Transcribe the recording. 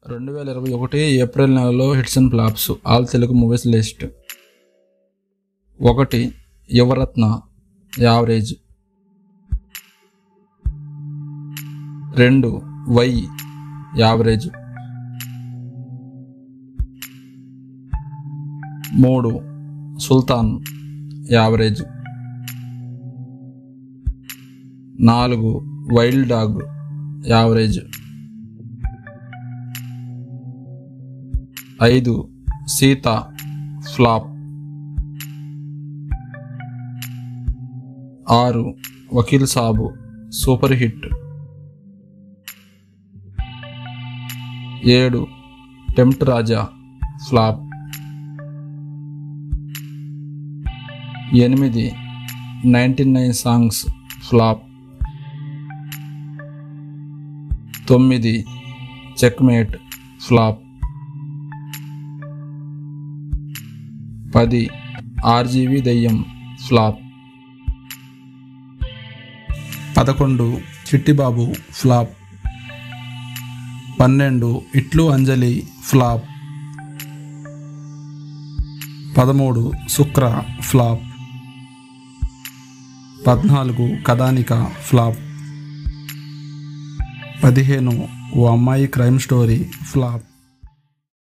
రెండు వేల ఇరవై ఒకటి ఏప్రిల్ నెలలో hits and flops all Telugu movies list ఒకటి యువరత్న యావరేజ్ రెండు వై యావరేజ్ మూడు సుల్తాన్ యావరేజ్ నాలుగు వైల్డ్ డాగ్ యావరేజ్ ఐదు సీత ఫ్లాప్ ఆరు వకీల్ సాబు సూపర్ హిట్ ఏడు టెంప్ట్ రాజా ఫ్లాప్ ఎనిమిది నైంటీ నైన్ సాంగ్స్ ఫ్లాప్ తొమ్మిది చెక్మేట్ ఫ్లాప్ పది ఆర్జీవి దయ్యం ఫ్లాప్ పదకొండు చిట్టిబాబు ఫ్లాప్ పన్నెండు ఇట్లు అంజలి ఫ్లాప్ పదమూడు శుక్ర ఫ్లాప్ పద్నాలుగు కథానిక ఫ్లాప్ పదిహేను ఓ అమ్మాయి క్రైమ్ స్టోరీ ఫ్లాప్